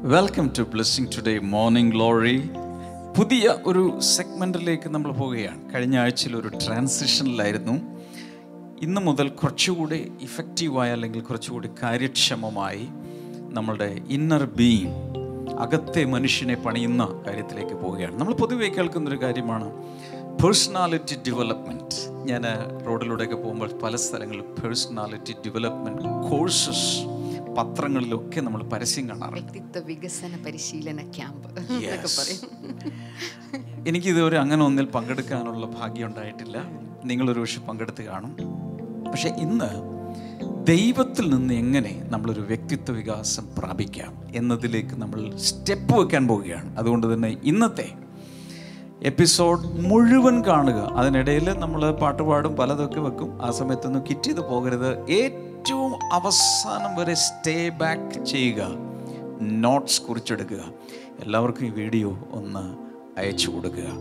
Welcome to blessing today morning glory പുതിയ ഒരു സെഗ്മെൻറ്റിലേക്ക് നമ്മൾ പോവുകയാണ് കഴിഞ്ഞ ആഴ്ചയിൽ ഒരു ട്രാൻസിഷനിലായിരുന്നു ഇന്ന് മുതൽ കുറച്ചുകൂടി ഇഫക്റ്റീവായ അല്ലെങ്കിൽ കുറച്ചുകൂടി കാര്യക്ഷമമായി നമ്മളുടെ ഇന്നർ ബീയിങ് അകത്തെ മനുഷ്യനെ പണിയുന്ന കാര്യത്തിലേക്ക് പോവുകയാണ് നമ്മൾ പൊതുവെ കേൾക്കുന്നൊരു കാര്യമാണ് പേഴ്സണാലിറ്റി ഡെവലപ്മെൻറ്റ് ഞാൻ റോഡിലൂടെയൊക്കെ പോകുമ്പോൾ പല സ്ഥലങ്ങളിൽ പേഴ്സണാലിറ്റി ഡെവലപ്മെൻറ്റ് കോഴ്സസ് പത്രങ്ങളിലൊക്കെ നമ്മൾ പരസ്യം കാണാറുണ്ട് വ്യക്തിത്വ വികസന പരിശീലന ക്യാമ്പ് എന്നൊക്കെ പറയും എനിക്കിതുവരെ അങ്ങനെ ഒന്നിൽ പങ്കെടുക്കാനുള്ള ഭാഗ്യം ഉണ്ടായിട്ടില്ല നിങ്ങളൊരു പക്ഷെ പങ്കെടുത്ത് കാണും പക്ഷെ ഇന്ന് ദൈവത്തിൽ നിന്ന് എങ്ങനെ നമ്മളൊരു വ്യക്തിത്വ വികാസം പ്രാപിക്കാം എന്നതിലേക്ക് നമ്മൾ സ്റ്റെപ്പ് വെക്കാൻ പോവുകയാണ് അതുകൊണ്ട് തന്നെ ഇന്നത്തെ എപ്പിസോഡ് മുഴുവൻ കാണുക അതിനിടയിൽ നമ്മൾ പാട്ട് പാടും പലതൊക്കെ വെക്കും ആ സമയത്തൊന്നും കിറ്റ് ചെയ്ത് പോകരുത് ഏറ്റവും അവസാനം വരെ സ്റ്റേ ബാക്ക് ചെയ്യുക നോട്ട്സ് കുറിച്ചെടുക്കുക എല്ലാവർക്കും ഈ വീഡിയോ ഒന്ന് അയച്ചു കൊടുക്കുക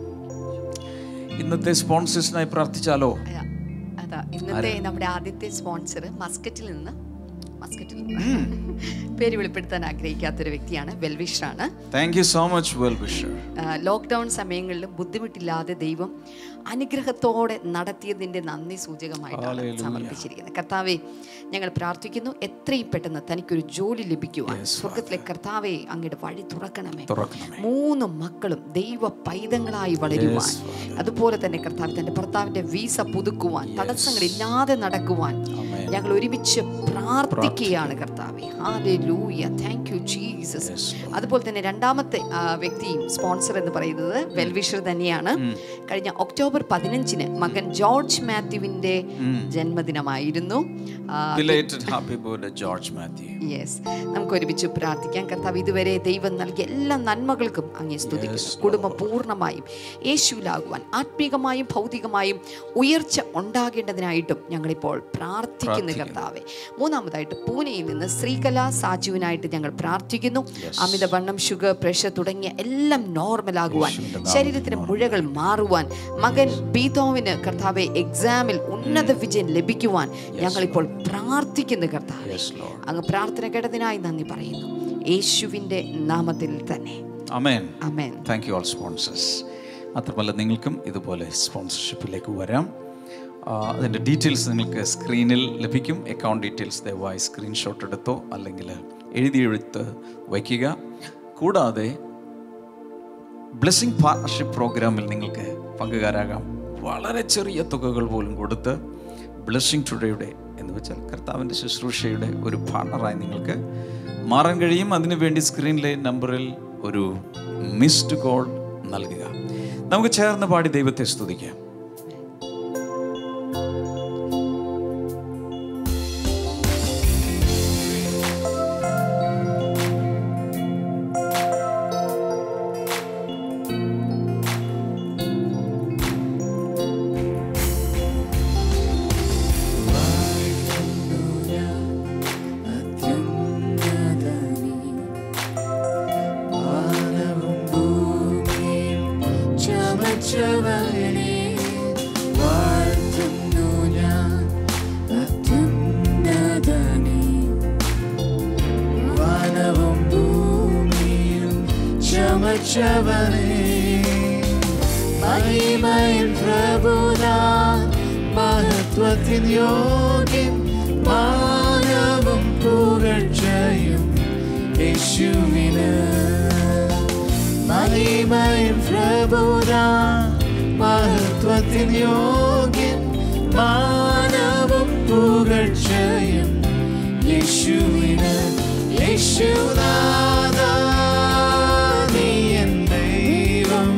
ഇന്നത്തെ സ്പോൺസേഴ്സിനായി പ്രാർത്ഥിച്ചാലോ അതാ, അതാ ഇന്നത്തെ നമ്മുടെ ആദ്യത്തെ സ്പോൺസർ മസ്കറ്റിൽ നിന്ന് മസ്കറ്റിൽ നിന്ന് പേര് വെളിപ്പെടുത്താൻ ആഗ്രഹിക്കാത്തൊരു വ്യക്തിയാണ് വെൽവിഷറാണ് thank you so much well wisher lockdown സമയങ്ങളിലും ബുദ്ധിമുട്ടില്ലാതെ ദൈവം അനുഗ്രഹത്തോടെ നടത്തിയതിൻ്റെ നന്ദി സൂചകമായിട്ടാണ് സമർപ്പിച്ചിരിക്കുന്നത് കർത്താവെ ഞങ്ങൾ പ്രാർത്ഥിക്കുന്നു എത്രയും പെട്ടെന്ന് തനിക്കൊരു ജോലി ലഭിക്കുവാൻ സ്വർഗത്തിലെ കർത്താവെ അങ്ങയുടെ വഴി തുറക്കണമേ തുറക്കണമേ മൂന്ന് മക്കളും ദൈവ പൈതങ്ങളായി വളരുവാൻ അതുപോലെ തന്നെ കർത്താവ് തന്റെ ഭർത്താവിന്റെ വീസ പുതുക്കുവാൻ തടസ്സങ്ങളില്ലാതെ നടക്കുവാൻ ഞങ്ങൾ ഒരുമിച്ച് പ്രാർത്ഥിക്കുകയാണ് കർത്താവെ ഹാലൂയ താങ്ക് യു ജീസസ് അതുപോലെ തന്നെ രണ്ടാമത്തെ ആ, വ്യക്തിയും സ്പോൺസർ എന്ന് പറയുന്നത് വെൽവിഷർ തന്നെയാണ് കഴിഞ്ഞ ഒക്ടോബർ പതിനഞ്ചിന് മകൻ ജോർജ് മാത്യുവിന്റെ ജന്മദിനമായിരുന്നു ആ, belated happy birthday George Mathew yes നമുക്ക് ഒരുമിച്ച് പ്രാർത്ഥിക്കാം കർത്താവ് ഇതുവരെ ദൈവം നൽകിയ എല്ലാ നന്മകൾക്കും അങ്ങേ സ്തുതിക്കുന്നു കുടുംബം പൂർണ്ണമായും യേശുവിലാകുവാൻ ആത്മീകമായും ഭൗതികമായും ഉയർച്ച ഉണ്ടാകേണ്ടതിനായിട്ടും ഞങ്ങളിപ്പോൾ പ്രാർത്ഥിക്കുന്നു കർത്താവെ മൂന്നാമതായിട്ട് പൂനെയിൽ നിന്ന് ശ്രീകല സാജുവിനായിട്ട് ഞങ്ങൾ പ്രാർത്ഥിക്കുന്നു അമിതവണ്ണം ഷുഗർ പ്രഷർ തുടങ്ങിയ എല്ലാം നോർമലാകുവാൻ ശരീരത്തിന് മുഴകൾ മാറുവാൻ മകൻ ബീതോവിന് കർത്താവെ എക്സാമിൽ ഉന്നത വിജയം ലഭിക്കുവാൻ ഞങ്ങളിപ്പോൾ പ്രാർത്ഥിക്കുന്നു കർത്താവെ അങ്ങ് പ്രാർത്ഥന കേട്ടതിനായി നന്ദി പറയുന്നു യേശുവിൻ്റെ നാമത്തിൽ തന്നെ amen amen thank you all sponsors മാത്രമല്ല നിങ്ങൾക്കും ഇതുപോലെ സ്പോൺസർഷിപ്പിലേക്ക് വരാം ആ, അതിൻ്റെ ഡീറ്റെയിൽസ് നിങ്ങൾക്ക് സ്ക്രീനിൽ ലഭിക്കും അക്കൗണ്ട് ഡീറ്റെയിൽസ് ദയവായി സ്ക്രീൻഷോട്ട് എടുത്തോ അല്ലെങ്കിൽ എഴുതിയെടുത്ത് വയ്ക്കുക കൂടാതെ ബ്ലെസ്സിങ് പാർട്ണർഷിപ്പ് പ്രോഗ്രാമിൽ നിങ്ങൾക്ക് പങ്കുകാരാകാം വളരെ ചെറിയ തുകകൾ പോലും കൊടുത്ത് ബ്ലെസ്സിങ് ടുഡേയുടെ എന്ന് വെച്ചാൽ കർത്താവിൻ്റെ ശുശ്രൂഷയുടെ ഒരു പാർട്ണറായി നിങ്ങൾക്ക് മാറാൻ കഴിയും അതിനുവേണ്ടി സ്ക്രീനിലെ നമ്പറിൽ ഒരു മിസ്ഡ് കോൾ നൽകുക നമുക്ക് ചേർന്ന് പാടി ദൈവത്തെ സ്തുതിക്കാം ചമച്ചവനെ വാഴ്ത്തുന്നു ഞാൻ അത്യുന്നതനെ വാനവും ഭൂമിയും ചമച്ചവനെ മഹിമയിൽ പ്രഭുതാ മഹത്വത്തിൻ യോഗ്യൻ മാനവും പുകഴ്ചയും യേശുവിന് മഹിമയിൽ പ്രഭുതാ മഹത്വത്തിൻ യോഗ്യൻ മാനവും പുകഴ്ചയും യേശുവിന് യേശുനാഥ നീ എൻ ദൈവം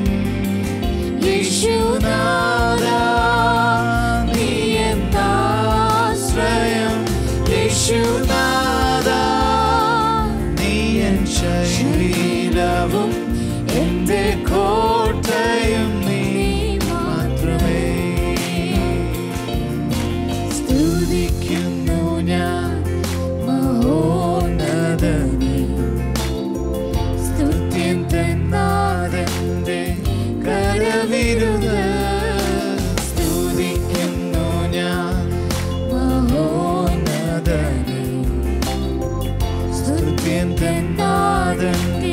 യേശുനാഥ നീ എൻ ആശ്രയം യേശുനാഥ നീ എൻ ശരീരവും എന്റെ കോട്ടയും നീ മാത്രമേ സ്തുതിക്കുന്നു ഞാൻ മഹോന്നതനെ സ്തുത്യം തന്നാതെന്റെ കരവിരുത് സ്തുതിക്കുന്നു ഞാൻ മഹോന്നതനെ സ്തുത്യം തന്നാതെന്റെ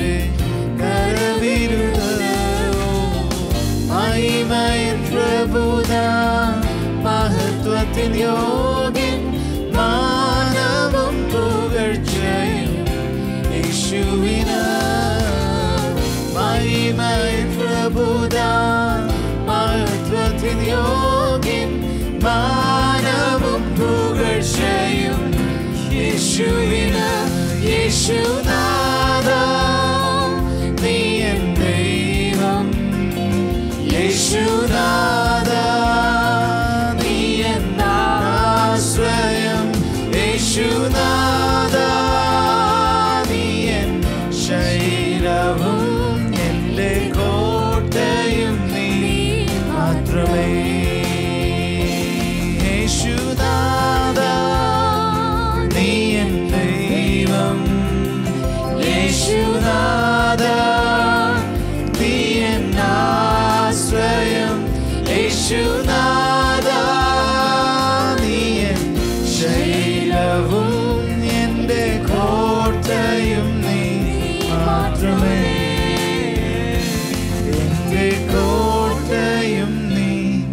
യേശുവിന് മഹിമൈ പ്രഭുദാൻ മഹത്വത്തിൻ യോഗ്യൻ മാനവും പുകഴ്ചയും യേശുവിന് യേശുനാഥ നീ എൻ ദൈവം യേശുനാഥ നീ എൻ ആശ്രയം യേശുനാഥ നീ എൻ ശൈലവും എൻ്റെ കോട്ടയും നീ മാത്രമേ യേശുനാഥ നീ എൻ ദൈവം യേശുനാഥ നീ എൻ ആശ്രയം യേശുനാഥ നീ എൻ ശൈലവും എൻ്റെ കോട്ടയും നീ മാത്രമേ എൻ്റെ കോട്ടയും നീ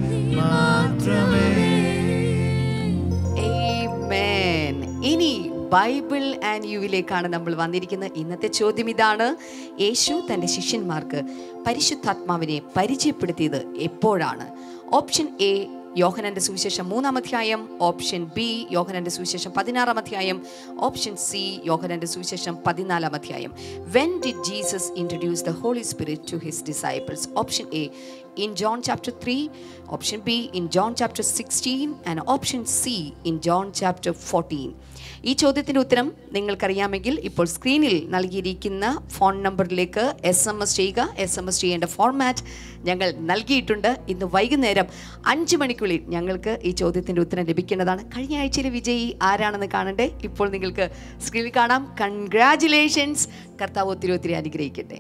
മാത്രമേ Amen. ഇനി ബൈബിൾ ആൻഡ് യുവിലേക്കാണ് നമ്മൾ വന്നിരിക്കുന്നത് ഇന്നത്തെ ചോദ്യം ഇതാണ് യേശു തൻ്റെ ശിഷ്യന്മാർക്ക് പരിശുദ്ധാത്മാവിനെ പരിചയപ്പെടുത്തിയത് എപ്പോഴാണ് ഓപ്ഷൻ എ യോഹനന്റെ സുവിശേഷം മൂന്നാം അധ്യായം ഓപ്ഷൻ ബി യോഹനന്റെ സുവിശേഷം പതിനാറാം അധ്യായം ഓപ്ഷൻ സി യോഹനന്റെ സുവിശേഷം പതിനാലാം അധ്യായം when did Jesus introduce the Holy Spirit to his disciples option A in John chapter 3, option B in John chapter 16, and option C in John chapter 14. ഈ ചോദ്യത്തിൻ്റെ ഉത്തരം നിങ്ങൾക്കറിയാമെങ്കിൽ ഇപ്പോൾ സ്ക്രീനിൽ നൽകിയിരിക്കുന്ന ഫോൺ നമ്പറിലേക്ക് എസ് എം എസ് ചെയ്യുക എസ് എം എസ് ചെയ്യേണ്ട ഫോർമാറ്റ് ഞങ്ങൾ നൽകിയിട്ടുണ്ട് ഇന്ന് വൈകുന്നേരം അഞ്ച് മണിക്കുള്ളിൽ ഞങ്ങൾക്ക് ഈ ചോദ്യത്തിൻ്റെ ഉത്തരം ലഭിക്കേണ്ടതാണ് കഴിഞ്ഞ ആഴ്ചയിലെ വിജയി ആരാണെന്ന് കാണണ്ടേ ഇപ്പോൾ നിങ്ങൾക്ക് സ്ക്രീനിൽ കാണാം കൺഗ്രാറ്റുലേഷൻസ് കർത്താവ് ഒത്തിരി ഒത്തിരി അനുഗ്രഹിക്കട്ടെ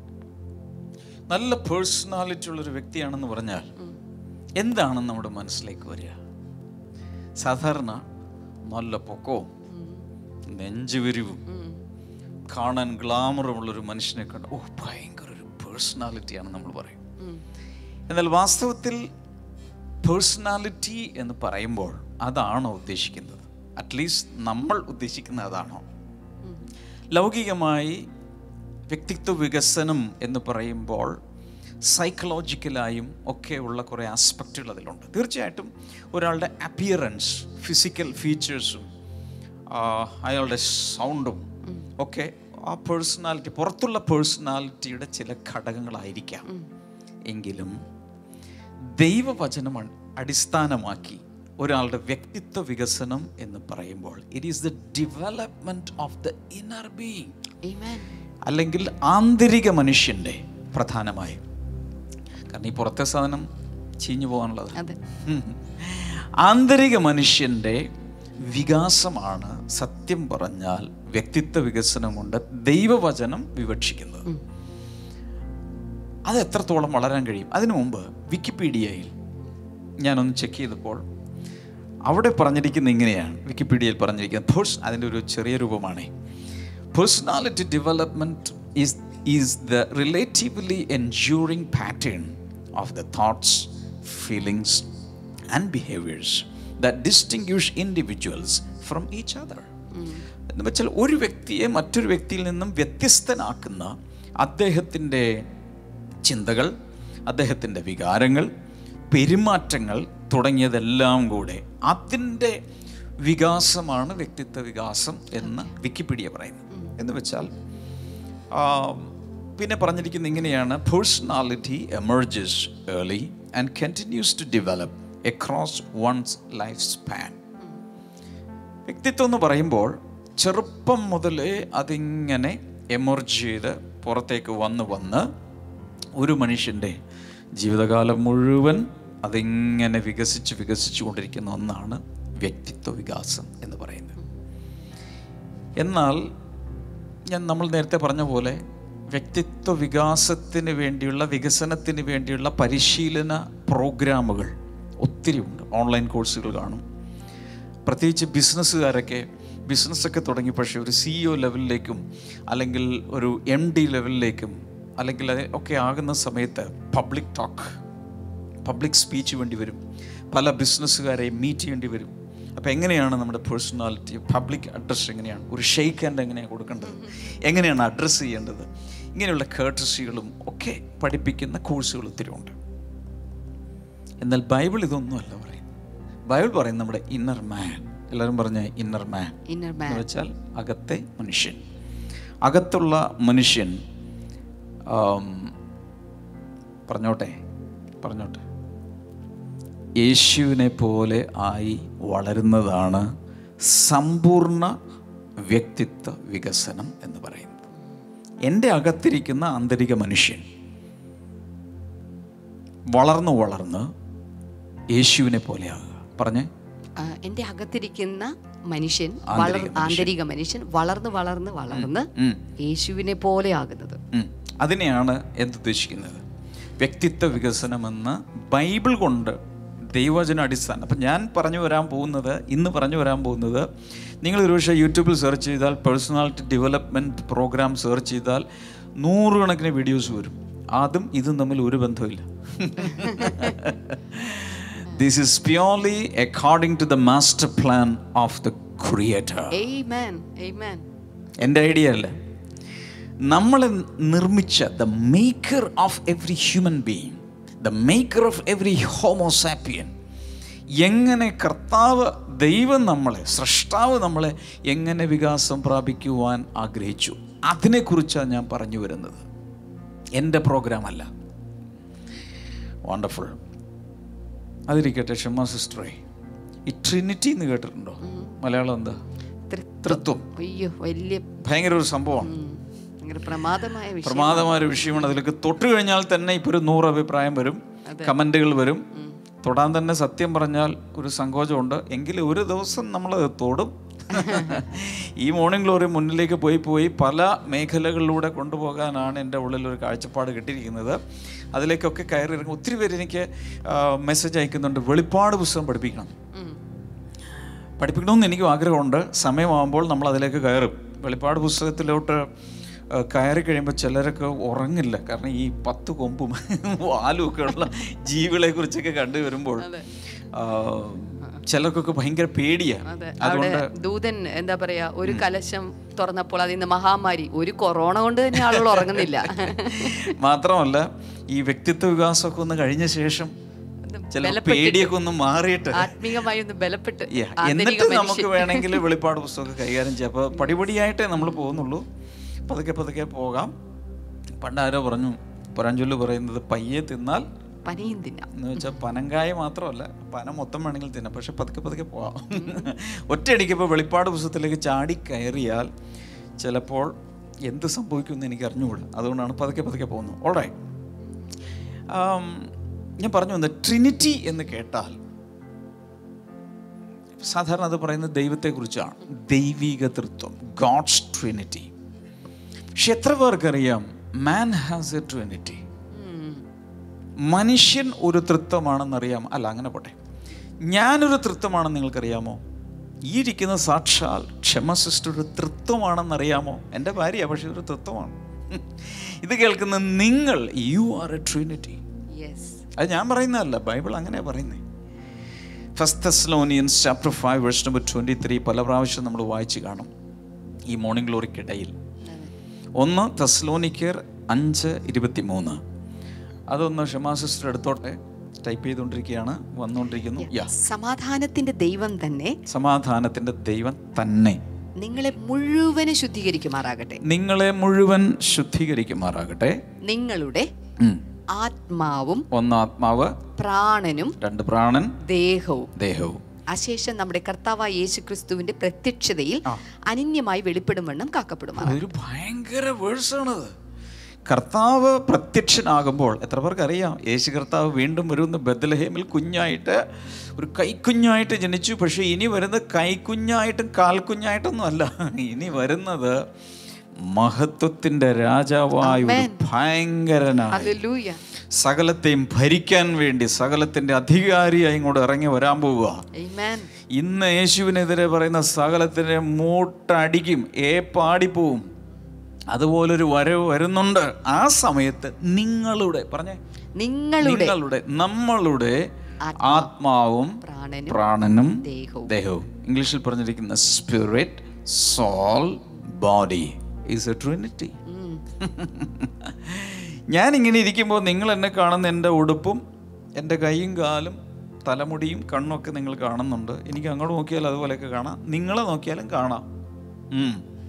നല്ല പേഴ്സണാലിറ്റി ഉള്ളൊരു വ്യക്തിയാണെന്ന് പറഞ്ഞാൽ എന്താണ് നമ്മുടെ മനസ്സിലേക്ക് വരിക സാധാരണ നല്ല പൊക്കവും നെഞ്ചുവിരിവും കാണാൻ ഗ്ലാമറുമുള്ളൊരു മനുഷ്യനെ കണ്ട് ഓ ഭയങ്കര ഒരു പേഴ്സണാലിറ്റിയാണ് നമ്മൾ പറയും എന്നാൽ വാസ്തവത്തിൽ പേഴ്സണാലിറ്റി എന്ന് പറയുമ്പോൾ അതാണോ ഉദ്ദേശിക്കുന്നത് അറ്റ്ലീസ്റ്റ് നമ്മൾ ഉദ്ദേശിക്കുന്നത് അതാണോ ലൗകികമായി വ്യക്തിത്വ വികസനം എന്ന് പറയുമ്പോൾ സൈക്കോളജിക്കലായും ഒക്കെ ഉള്ള കുറേ ആസ്പെക്റ്റുകൾ അതിലുണ്ട് തീർച്ചയായിട്ടും ഒരാളുടെ അപ്പിയറൻസ് ഫിസിക്കൽ ഫീച്ചേഴ്സും അയാളുടെ സൗണ്ടും ഒക്കെ ആ പേഴ്സണാലിറ്റി പുറത്തുള്ള പേഴ്സണാലിറ്റിയുടെ ചില ഘടകങ്ങളായിരിക്കാം എങ്കിലും ദൈവവചനം അ- അടിസ്ഥാനമാക്കി ഒരാളുടെ വ്യക്തിത്വ വികസനം എന്ന് പറയുമ്പോൾ it is the development of the inner being Amen. അല്ലെങ്കിൽ ആന്തരിക മനുഷ്യൻ്റെ പ്രധാനമായും കാരണം ഈ പുറത്തെ സാധനം ചീഞ്ഞു പോകാനുള്ളത് അതെ ഉം. ആന്തരിക മനുഷ്യൻ്റെ വികാസമാണ് സത്യം പറഞ്ഞാൽ വ്യക്തിത്വ വികസനം കൊണ്ട് ദൈവവചനം വിവക്ഷിക്കുന്നത് അത് എത്രത്തോളം വളരാൻ കഴിയും അതിനു മുമ്പ് വിക്കിപീഡിയയിൽ ഞാനൊന്ന് ചെക്ക് ചെയ്തപ്പോൾ അവിടെ പറഞ്ഞിരിക്കുന്ന ഇങ്ങനെയാണ് വിക്കിപീഡിയയിൽ പറഞ്ഞിരിക്കുന്നത് പേഴ്സ് അതിൻ്റെ ഒരു ചെറിയ രൂപമാണേ personality development is is the relatively enduring pattern of the thoughts feelings and behaviours the distinguish individuals from each other എന്ന് വെച്ചാൽ ഒരു വ്യക്തിയെ മറ്റൊരു വ്യക്തിയിൽ നിന്നും വ്യത്യസ്തനാക്കുന്ന അദ്ദേഹത്തിൻ്റെ ചിന്തകൾ അദ്ദേഹത്തിൻ്റെ വികാരങ്ങൾ പെരുമാറ്റങ്ങൾ തുടങ്ങിയതെല്ലാം കൂടെ അതിൻ്റെ വികാസമാണ് വ്യക്തിത്വ വികാസം എന്ന് വിക്കിപീഡിയ പറയുന്നത് എന്ന് വെച്ചാൽ ആ, പിന്നെ പറഞ്ഞിരിക്കുന്നത് ഇങ്ങനെയാണ് personality emerges early and continues to develop across one's life span വ്യക്തിത്വം എന്ന് പറയുമ്പോൾ ചെറുപ്പം മുതലേ അതിങ്ങനെ എമർജ് ചെയ്ത് പുറത്തേക്ക് വന്ന് വന്ന് ഒരു മനുഷ്യൻ്റെ ജീവിതകാലം മുഴുവൻ അതിങ്ങനെ വികസിച്ച് വികസിച്ചു കൊണ്ടിരിക്കുന്ന ഒന്നാണ് വ്യക്തിത്വ വികാസം എന്ന് പറയുന്നത് എന്നാൽ ഞാൻ നമ്മൾ നേരത്തെ പറഞ്ഞ പോലെ വ്യക്തിത്വ വികാസത്തിന് വേണ്ടിയുള്ള വികസനത്തിന് വേണ്ടിയുള്ള പരിശീലന പ്രോഗ്രാമുകൾ ഒത്തിരി ഉണ്ട് ഓൺലൈൻ കോഴ്സുകൾ കാണും പ്രത്യേകിച്ച് ബിസിനസ്സുകാരൊക്കെ ബിസിനസ്സൊക്കെ തുടങ്ങി പക്ഷേ ഒരു സി ഒ ലെവലിലേക്കും അല്ലെങ്കിൽ ഒരു എം ഡി ലെവലിലേക്കും അല്ലെങ്കിൽ അത് ഒക്കെ ആകുന്ന സമയത്ത് പബ്ലിക് ടോക്ക് പബ്ലിക് സ്പീച്ച് വേണ്ടി വരും പല ബിസിനസ്സുകാരെയും മീറ്റ് ചെയ്യേണ്ടി വരും അപ്പോൾ എങ്ങനെയാണ് നമ്മുടെ പേഴ്സണാലിറ്റി പബ്ലിക് അഡ്രസ്സ് എങ്ങനെയാണ് ഒരു ഷെയ്ക്ക് ഹാൻഡ് എങ്ങനെയാണ് കൊടുക്കേണ്ടത് എങ്ങനെയാണ് അഡ്രസ്സ് ചെയ്യേണ്ടത് ഇങ്ങനെയുള്ള കേർട്ടസികളും ഒക്കെ പഠിപ്പിക്കുന്ന കോഴ്സുകൾ ഒത്തിരി ഉണ്ട് എന്നാൽ ബൈബിൾ ഇതൊന്നുമല്ല പറയുന്നത് ബൈബിൾ പറയുന്നത് നമ്മുടെ ഇന്നർ മാൻ എല്ലാവരും പറഞ്ഞ ഇന്നർ മാൻ ഇന്നർ മാൻ എന്ന് വെച്ചാൽ അകത്തെ മനുഷ്യൻ അകത്തുള്ള മനുഷ്യൻ ആം, പറഞ്ഞോട്ടെ പറഞ്ഞോട്ടെ യേശുവിനെ പോലെ ആയി വളരുന്നതാണ് സമ്പൂർണ്ണ വ്യക്തിത്വ വികസനം എന്ന് പറയുന്നത് എൻ്റെ അകത്തിരിക്കുന്ന ആന്തരിക മനുഷ്യൻ വളർന്നു വളർന്ന് യേശുവിനെ പോലെയാകുക പറഞ്ഞേ ആ, എൻ്റെ അകത്തിരിക്കുന്ന മനുഷ്യൻ ആന്തരിക വളർ മനുഷ്യൻ. ആന്തരിക മനുഷ്യൻ വളർന്ന് വളർന്ന് വളർന്ന് ഉം. യേശുവിനെ പോലെ ആകുന്നത് ഉം. അതിനെയാണ് എന്തുദ്ദേശിക്കുന്നത് വ്യക്തിത്വ വികസനമെന്ന് ബൈബിൾ കൊണ്ട് ദൈവവചന അടിസ്ഥാനം അപ്പം ഞാൻ പറഞ്ഞു വരാൻ പോകുന്നത് ഇന്ന് പറഞ്ഞു വരാൻ പോകുന്നത് നിങ്ങൾ ഒരുപക്ഷെ യൂട്യൂബിൽ സെർച്ച് ചെയ്താൽ പേഴ്സണാലിറ്റി ഡെവലപ്മെൻറ്റ് പ്രോഗ്രാം സെർച്ച് ചെയ്താൽ നൂറുകണക്കിന് വീഡിയോസ് വരും അതും ഇതും തമ്മിൽ ഒരു ബന്ധമില്ല this is purely according to the master plan of the creator Amen. Amen. എൻ്റെ ഐഡിയ അല്ല നമ്മളെ നിർമ്മിച്ച the maker of every human being the maker of every homo sapien എങ്ങനെ കർത്താവ് ദൈവം നമ്മളെ സൃഷ്ടാവ് നമ്മളെ എങ്ങനെ വികാസം പ്രാപിക്കുവാൻ ആഗ്രഹിച്ചു അതിനെക്കുറിച്ചാണ് ഞാൻ പറഞ്ഞു വരുന്നത് എൻ്റെ പ്രോഗ്രാം അല്ല വണ്ടർഫുൾ അതിരിക്കട്ടെ ക്ഷമ സിസ്റ്ററേ ഈ ട്രിനിറ്റി എന്ന് കേട്ടിട്ടുണ്ടോ മലയാളം എന്താ തൃ- തൃത്വം അയ്യോ വലിയ ഭയങ്കര ഒരു സംഭവമാണ് ഉം, ഭയങ്കര പ്രമാദമായ വിഷയം പ്രമാദമായ ഒരു വിഷയമാണ് അതിലേക്ക് തൊട്ട് കഴിഞ്ഞാൽ തന്നെ ഇപ്പോൾ ഒരു നൂറ് അഭിപ്രായം വരും കമൻറ്റുകൾ വരും തൊടാൻ തന്നെ സത്യം പറഞ്ഞാൽ ഒരു സങ്കോചമുണ്ട് എങ്കിലും ഒരു ദിവസം നമ്മൾ തൊടും ഈ മോർണിംഗ് ഗ്ലോറി മുന്നിലേക്ക് പോയി പോയി പല മേഖലകളിലൂടെ കൊണ്ടുപോകാനാണ് എൻ്റെ ഉള്ളിൽ ഒരു കാഴ്ചപ്പാട് കിട്ടിയിരിക്കുന്നത് അതിലേക്കൊക്കെ കയറി ഇറങ്ങി ഒത്തിരി പേര് എനിക്ക് മെസ്സേജ് അയക്കുന്നുണ്ട് വെളിപ്പാട് പുസ്തകം പഠിപ്പിക്കണം ഉം. പഠിപ്പിക്കണമെന്ന് എനിക്കും ആഗ്രഹമുണ്ട് സമയമാകുമ്പോൾ നമ്മൾ അതിലേക്ക് കയറും വെളിപ്പാട് പുസ്തകത്തിലോട്ട് ആ, കയറി കഴിയുമ്പോൾ ചിലരൊക്കെ ഉറങ്ങില്ല കാരണം ഈ പത്ത് കൊമ്പും വാലും ഒക്കെ ഉള്ള ജീവികളെ കുറിച്ചൊക്കെ കണ്ടു വരുമ്പോൾ ആ, ചിലർക്കൊക്കെ ഭയങ്കര പേടിയാണ് അതെ അവിടെ അതുകൊണ്ട് ദൂതൻ എന്താ പറയാ ഒരു കലശം തുറന്നപ്പോൾ അതിൽ നിന്ന് മഹാമാരി ഒരു കൊറോണ കൊണ്ട് തന്നെ ആളുകൾ ഉറങ്ങുന്നില്ല മാത്രമല്ല ഈ വ്യക്തിത്വ വികാസമൊക്കെ ഒന്ന് കഴിഞ്ഞ ശേഷം ചില പേടിയൊക്കെ ഒന്ന് മാറിയിട്ട് ആത്മീകമായി ഒന്ന് ബലപ്പെട്ട് Yeah. ആന്തരിക എന്നിട്ട് മനുഷ്യൻ. നമുക്ക് വേണമെങ്കിൽ വെളിപ്പാട് പുസ്തകമൊക്കെ കൈകാര്യം ചെയ്യാം അപ്പോൾ പടിപടിയായിട്ടേ നമ്മൾ പോകുന്നുള്ളൂ പതുക്കെ പതുക്കെ പോകാം പണ്ട് ആരോ പറഞ്ഞു പുറഞ്ചൊല്ല് പറയുന്നത് പയ്യെ തിന്നാൽ പനിയും തിന്നാം എന്ന് വെച്ചാൽ പനങ്കായ മാത്രമല്ല പന മൊത്തം വേണമെങ്കിൽ തിന്നാം പക്ഷെ പതുക്കെ പതുക്കെ പോവാം ഒറ്റയടിക്ക് ഇപ്പോൾ വെളിപ്പാട് പുസ്തകത്തിലേക്ക് ചാടി കയറിയാൽ ചിലപ്പോൾ എന്ത് സംഭവിക്കുമെന്ന് എനിക്ക് അറിഞ്ഞുകൂടാ അതുകൊണ്ടാണ് പതുക്കെ പതുക്കെ പോകുന്നത് ഓൾറൈ ഞാൻ പറഞ്ഞു വന്നത് ട്രിനിറ്റി എന്ന് കേട്ടാൽ സാധാരണ അത് പറയുന്നത് ദൈവത്തെക്കുറിച്ചാണ് ദൈവിക തൃത്വം ഗോഡ്സ് ട്രിനിറ്റി പക്ഷെ എത്ര പേർക്കറിയാം മാൻ ഹാസ് എ ട്രിനിറ്റി ഉം. മനുഷ്യൻ ഒരു തൃത്വമാണെന്നറിയാം അല്ല അങ്ങനെ പോട്ടെ ഞാനൊരു തൃത്വമാണെന്ന് നിങ്ങൾക്കറിയാമോ ഈ ഇരിക്കുന്ന സാക്ഷാൽ ക്ഷമ സിസ്റ്റർ ഒരു തൃത്വമാണെന്നറിയാമോ എൻ്റെ ഭാര്യ പക്ഷെ ഒരു തൃത്വമാണ് ഇത് കേൾക്കുന്ന നിങ്ങൾ you are a trinity Yes. അത് ഞാൻ പറയുന്നതല്ല ബൈബിൾ അങ്ങനെ പറയുന്നത് first Thessalonians chapter five verse number twenty three പല പ്രാവശ്യം നമ്മൾ വായിച്ച് കാണും ഈ മോർണിംഗ് ഗ്ലോറിക്കിടയിൽ ഒന്ന് തെസ്ലോനിക്കർ അഞ്ച് ഇരുപത്തി മൂന്ന് അതൊന്ന് ക്ഷമാ സിസ്റ്റർ എടുത്തോട്ടെ ടൈപ്പ് ചെയ്തുകൊണ്ടിരിക്കുകയാണ് വന്നുകൊണ്ടിരിക്കുന്നു യാ സമാധാനത്തിന്റെ ദൈവം തന്നെ സമാധാനത്തിൻ്റെ ദൈവം തന്നെ നിങ്ങളെ മുഴുവനും ശുദ്ധീകരിക്കുമാറാകട്ടെ നിങ്ങളെ മുഴുവൻ ശുദ്ധീകരിക്കുമാറാകട്ടെ നിങ്ങളുടെ ഉം. ആത്മാവും ഒന്ന് ആത്മാവ് പ്രാണനും രണ്ട് പ്രാണൻ ദേഹവും ദേഹവും അശേഷം നമ്മുടെ കർത്താവായ യേശു ക്രിസ്തുവിന്റെ പ്രത്യക്ഷതയിൽ അനന്യമായി വെളിപ്പെടും വണ്ണം കാക്കപ്പെടുമാറാകട്ടെ അതൊരു ഭയങ്കര വേഴ്സാണത് കർത്താവ് പ്രത്യക്ഷനാകുമ്പോൾ എത്ര പേർക്ക് അറിയാം യേശു കർത്താവ് വീണ്ടും വരുന്ന ബദലഹേമിൽ കുഞ്ഞായിട്ട് ഒരു കൈക്കുഞ്ഞായിട്ട് ജനിച്ചു പക്ഷേ ഇനി വരുന്നത് കൈക്കുഞ്ഞായിട്ടും കാൽക്കുഞ്ഞായിട്ടൊന്നും അല്ല ഇനി വരുന്നത് മഹത്വത്തിൻ്റെ രാജാവായ ഒരു ഭയങ്കരനായ ഹല്ലേലൂയ സകലത്തെയും ഭരിക്കാൻ വേണ്ടി സകലത്തിൻ്റെ അധികാരിയായി ഇങ്ങോട്ട് ഇറങ്ങി വരാൻ പോവുക ആമേൻ ഇന്ന് യേശുവിനെതിരെ പറയുന്ന സകലത്തിനെ മൂട്ടടിക്കും ഏ പാടിപ്പോവും അതുപോലൊരു വരവ് വരുന്നുണ്ട് ആ സമയത്ത് നിങ്ങളുടെ പറഞ്ഞേ നിങ്ങളുടെ നിങ്ങളുടെ നമ്മളുടെ ആത്മാവും പ്രാണനും പ്രാണനും ദേഹവും ദേഹവും ഇംഗ്ലീഷിൽ പറഞ്ഞിരിക്കുന്ന spirit soul body is a trinity ഞാൻ ഇങ്ങനെ ഇരിക്കുമ്പോൾ നിങ്ങൾ എന്നെ കാണുന്ന എൻ്റെ ഉടുപ്പും എൻ്റെ കൈയും കാലും തലമുടിയും കണ്ണൊക്കെ നിങ്ങൾ കാണുന്നുണ്ട് എനിക്ക് അങ്ങോട്ട് നോക്കിയാൽ അതുപോലെയൊക്കെ കാണാം നിങ്ങളെ നോക്കിയാലും കാണാം ഉം.